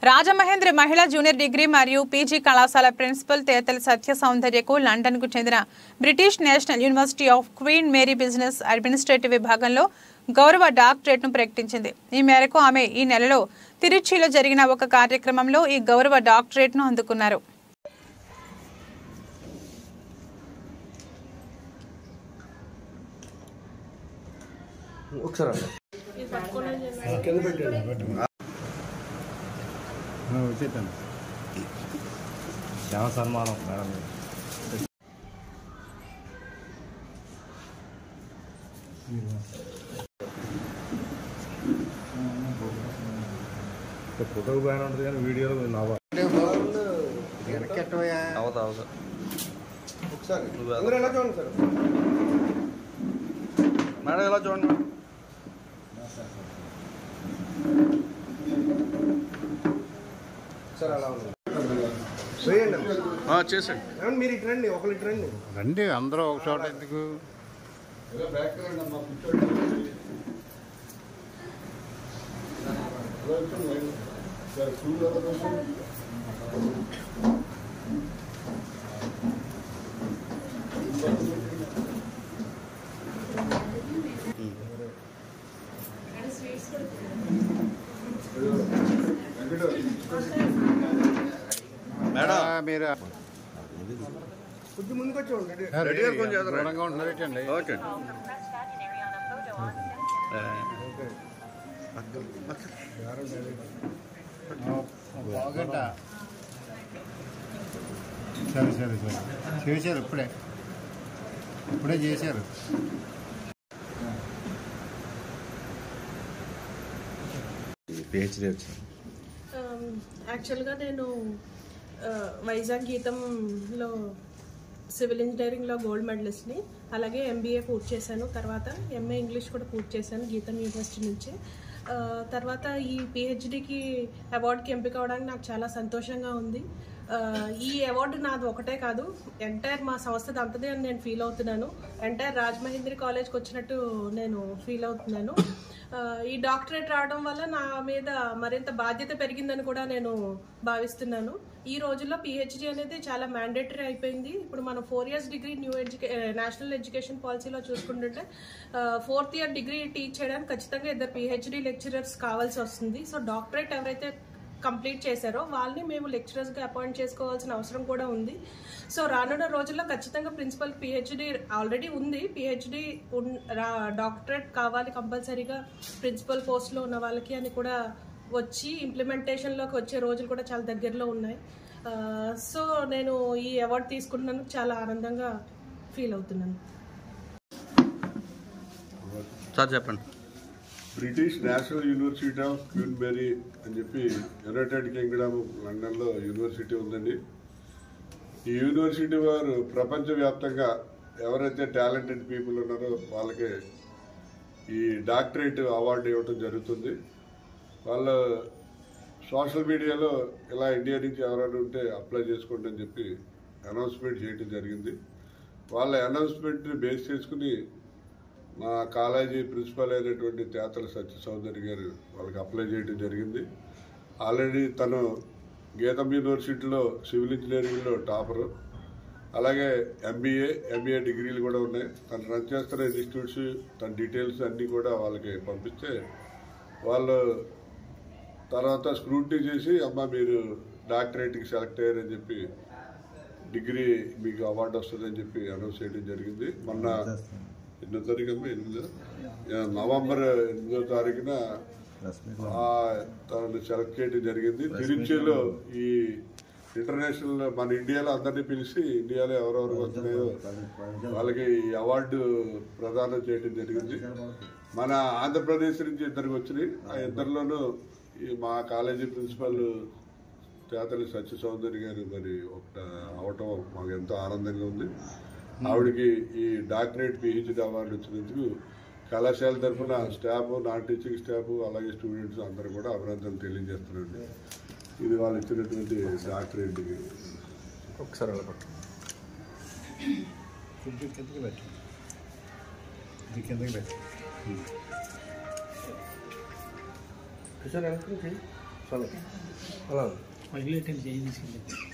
రాజమహేంద్ర మహిళా junior degree మరియు PG కళాశాల ప్రిన్సిపల్ తేతల సత్య సౌందర్యకు లండన్కు చెందిన British National University of Queen Mary business administrative విభాగంలో గౌరవ డాక్టరేట్ను ప్రకటించింది ఈ మేరకు ఆమె ఈ నెలలో తిరుచిలో జరిగిన ఒక కార్యక్రమంలో ఈ గౌరవ డాక్టరేట్ను అందుకున్నారు ఒకసారి అన్న. కింద పెట్టండి వచ్చేద్దాం శ్యామ సన్మానం మేడం ఫోటోకి బాగానే ఉంటుంది కానీ వీడియోలో నవ్వ అవదా అవదా ఒకసారి నువ్వు అందరూ ఎలా చూడండి సార్ మేడం ఎలా చూడండి మేడం సార్ అలా ఉంది వేయండి ఆ, చేసేయండి ఏమండి మీరు ఇటు రండి ఒకరు ఇటు రండి రండి అందరూ ఒక చోట ఎందుకు మేడం ఆ, మీరు కొద్ది ముందుకు వచ్చి ఉండండి రెడీగా కొంచెం ఎదురు రండి. దూరంగా ఉంటున్నారేటండి ఓకే బాగంట సరే సరే సరే చేశారు ఇప్పుడే ఇప్పుడే చేశారు పిహెచ్డీ వచ్చింది ఆమ్, యాక్చువల్గా నేను ఆ, వైజాగ్ గీతంలో సివిల్ ఇంజనీరింగ్లో గోల్డ్ మెడలిస్ట్ని అలాగే ఎంబీఏ పూర్తి చేశాను తర్వాత ఎంఏ ఇంగ్లీష్ కూడా పూర్తి చేశాను గీతం యూనివర్సిటీ నుంచి ఆ, తర్వాత ఈ పిహెచ్డికి అవార్డుకి ఎంపిక అవడానికి నాకు చాలా సంతోషంగా ఉంది ఆ, ఈ అవార్డు నాది ఒకటే కాదు ఎంటైర్ మా సంస్థది అంతదే అని నేను ఫీల్ అవుతున్నాను ఎంటైర్ రాజమహేంద్రి కాలేజ్కి వచ్చినట్టు నేను ఫీల్ అవుతున్నాను ఆ, ఈ డాక్టరేట్ రావడం వల్ల నా మీద మరింత బాధ్యత పెరిగిందని కూడా నేను భావిస్తున్నాను ఈ రోజుల్లో పిహెచ్డి అనేది చాలా మ్యాండేటరీ అయిపోయింది ఇప్పుడు మనం ఫోర్ ఇయర్స్ డిగ్రీ న్యూ ఎడ్యుకే నేషనల్ ఎడ్యుకేషన్ పాలసీలో చూసుకుంటుంటే ఫోర్త్ ఇయర్ డిగ్రీ టీచ్ చేయడానికి ఖచ్చితంగా ఇద్దరు పిహెచ్డి లెక్చరర్స్ కావాల్సి వస్తుంది సో డాక్టరేట్ ఎవరైతే కంప్లీట్ చేశారో వాళ్ళని మేము లెక్చరర్స్గా అపాయింట్ చేసుకోవాల్సిన అవసరం కూడా ఉంది సో రానున్న రోజుల్లో ఖచ్చితంగా ప్రిన్సిపల్ పిహెచ్డి ఆల్రెడీ ఉంది పిహెచ్డి డాక్టరేట్ కావాలి కంపల్సరీగా ప్రిన్సిపల్ పోస్ట్లో ఉన్న వాళ్ళకి అని కూడా వచ్చి ఇంప్లిమెంటేషన్లోకి వచ్చే రోజులు కూడా చాలా దగ్గరలో ఉన్నాయి ఆ, సో నేను ఈ అవార్డు తీసుకున్నందుకు చాలా ఆనందంగా ఫీల్ అవుతున్నాను సార్ చెప్పండి British National University of Queen Mary అని చెప్పి యునైటెడ్ కింగ్డమ్ లండన్లో యూనివర్సిటీ ఉందండి ఈ యూనివర్సిటీ వారు ప్రపంచవ్యాప్తంగా ఎవరైతే టాలెంటెడ్ పీపుల్ ఉన్నారో వాళ్ళకి ఈ డాక్టరేట్ అవార్డు ఇవ్వడం జరుగుతుంది వాళ్ళు సోషల్ మీడియాలో ఇలా ఇండియా నుంచి ఎవరైనా ఉంటే అప్లై చేసుకోండి అని చెప్పి అనౌన్స్మెంట్ చేయడం జరిగింది వాళ్ళ అనౌన్స్మెంట్ని బేస్ చేసుకుని మా కాలేజీ ప్రిన్సిపల్ అయినటువంటి తేతల సత్య చౌదరి గారు వాళ్ళకి అప్లై చేయడం జరిగింది ఆల్రెడీ తను గీతం యూనివర్సిటీలో సివిల్ ఇంజనీరింగ్లో టాపరు అలాగే ఎంబీఏ ఎంబీఏ డిగ్రీలు కూడా ఉన్నాయి తను రన్ చేస్తున్న ఇన్స్టిట్యూట్స్ తన డీటెయిల్స్ అన్నీ కూడా వాళ్ళకి పంపిస్తే వాళ్ళు తర్వాత స్క్రూటినీ చేసి అమ్మ మీరు డాక్టరేట్కి సెలెక్ట్ అయ్యారని చెప్పి డిగ్రీ మీకు అవార్డు వస్తుందని చెప్పి అనౌన్స్ చేయడం జరిగింది మొన్న ఎన్నో తారీఖు అమ్మా ఎనిమిదో యా, నవంబర్ ఎనిమిదో తారీఖున ఆ, తనను సెలెక్ట్ చేయడం జరిగింది తిరుచిలో ఈ ఇంటర్నేషనల్ మన ఇండియాలో అందరినీ పిలిచి ఇండియాలో ఎవరెవరు వస్తున్నాయో వాళ్ళకి ఈ అవార్డు ప్రదానం చేయడం జరిగింది మన ఆంధ్రప్రదేశ్ నుంచి ఇద్దరికి వచ్చినాయి ఆ ఇద్దరిలోనూ ఈ మా కాలేజీ ప్రిన్సిపల్ తేతలి సత్య చౌదరి గారు మరి ఒక అవటం మాకు ఎంతో ఆనందంగా ఉంది ఆవిడకి ఈ డాక్టరేట్ పిహెచ్డి అవార్డు వచ్చినందుకు కళాశాల తరఫున స్టాఫ్ నాన్ టీచింగ్ స్టాఫ్ అలాగే స్టూడెంట్స్ అందరూ కూడా అభినందనలు తెలియజేస్తున్నారండి ఇది వాళ్ళు ఇచ్చినటువంటి డాక్టరేట్కి ఒకసారి అలా పట్టు. కొంచెం కిందకి పెట్టు ఇది కిందకి పెట్టు సార్ వెనక్కి చూడండి అలా ఉంది